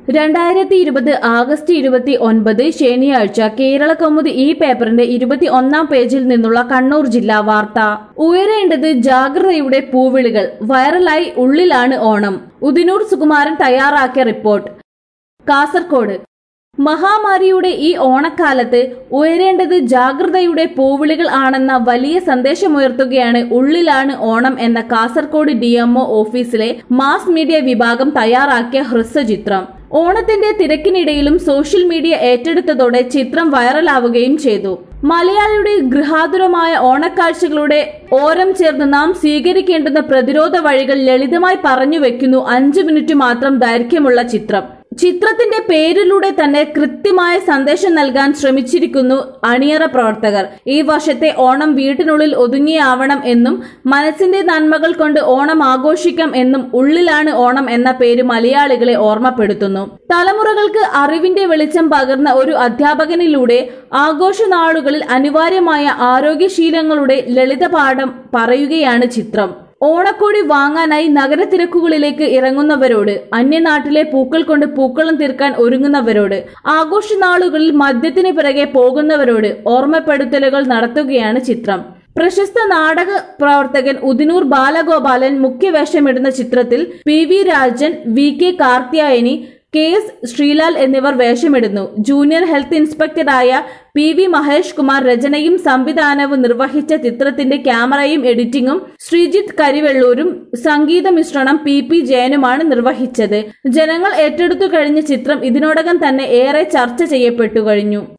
രണ്ടായിരത്തി ഇരുപത് ആഗസ്റ്റ് ഇരുപത്തി ഒൻപത് ശനിയാഴ്ച കേരള കൗമുദി ഈ പേപ്പറിന്റെ ഇരുപത്തി ഒന്നാം പേജിൽ നിന്നുള്ള കണ്ണൂർ ജില്ലാ വാർത്ത ഉയരേണ്ടത് ജാഗ്രതയുടെ പൂവിളികൾ വൈറലായി ഉള്ളിലാണ് ഓണം ഉദിനൂർ സുകുമാരൻ തയ്യാറാക്കിയ റിപ്പോർട്ട് കാസർകോട് മഹാമാരിയുടെ ഈ ഓണക്കാലത്ത് ഉയരേണ്ടത് ജാഗ്രതയുടെ പൂവിളികൾ ആണെന്ന വലിയ സന്ദേശമുയർത്തുകയാണ് ഉള്ളിലാണ് ഓണം എന്ന കാസർകോട് ഡിഎംഒ ഓഫീസിലെ മാസ് മീഡിയ വിഭാഗം തയ്യാറാക്കിയ ഹ്രസ്വചിത്രം ഓണത്തിന്റെ തിരക്കിനിടയിലും സോഷ്യൽ മീഡിയ ഏറ്റെടുത്തതോടെ ചിത്രം വൈറലാവുകയും ചെയ്തു മലയാളിയുടെ ഗൃഹാതുരമായ ഓണക്കാഴ്ചകളുടെ ഓരം ചേർന്ന് നാം സ്വീകരിക്കേണ്ടുന്ന പ്രതിരോധ വഴികൾ ലളിതമായി പറഞ്ഞു വെക്കുന്നു അഞ്ചു മിനിറ്റ് മാത്രം ദൈർഘ്യമുള്ള ചിത്രം ചിത്രത്തിന്റെ പേരിലൂടെ തന്നെ കൃത്യമായ സന്ദേശം നൽകാൻ ശ്രമിച്ചിരിക്കുന്നു അണിയറ പ്രവർത്തകർ ഈ വർഷത്തെ ഓണം വീട്ടിനുള്ളിൽ ഒതുങ്ങിയാവണം എന്നും മനസ്സിന്റെ നന്മകൾ കൊണ്ട് ഓണം ആഘോഷിക്കാം എന്നും ഉള്ളിലാണ് ഓണം എന്ന പേര് മലയാളികളെ ഓർമ്മപ്പെടുത്തുന്നു തലമുറകൾക്ക് അറിവിന്റെ വെളിച്ചം പകർന്ന ഒരു അധ്യാപകനിലൂടെ ആഘോഷ നാളുകളിൽ അനിവാര്യമായ ആരോഗ്യശീലങ്ങളുടെ ലളിത പാഠം പറയുകയാണ് ചിത്രം ഓണക്കോടി വാങ്ങാനായി നഗരത്തിരക്കുകളിലേക്ക് ഇറങ്ങുന്നവരോട് അന്യനാട്ടിലെ പൂക്കൾ കൊണ്ട് പൂക്കളം തീർക്കാൻ ഒരുങ്ങുന്നവരോട് ആഘോഷ നാളുകളിൽ മദ്യത്തിന് പിറകെ പോകുന്നവരോട് ഓർമ്മപ്പെടുത്തലുകൾ നടത്തുകയാണ് ചിത്രം പ്രശസ്ത നാടക പ്രവർത്തകൻ ഉദിനൂർ ബാലഗോപാലൻ മുഖ്യവേഷമിടുന്ന ചിത്രത്തിൽ P V Rajan V K Karthiyayani K S Sreelal എന്നിവർ വേഷമിടുന്നു ജൂനിയർ ഹെൽത്ത് ഇൻസ്പെക്ടറായ പി വി മഹേഷ് കുമാർ രചനയും സംവിധാനവും നിർവഹിച്ച ചിത്രത്തിന്റെ ക്യാമറയും എഡിറ്റിംഗും ശ്രീജിത്ത് കരിവെള്ളൂരും സംഗീത മിശ്രണം പി പി ജയനുമാണ് നിർവഹിച്ചത് ജനങ്ങൾ ഏറ്റെടുത്തു കഴിഞ്ഞ ചിത്രം ഇതിനോടകം തന്നെ ഏറെ ചർച്ച ചെയ്യപ്പെട്ടു കഴിഞ്ഞു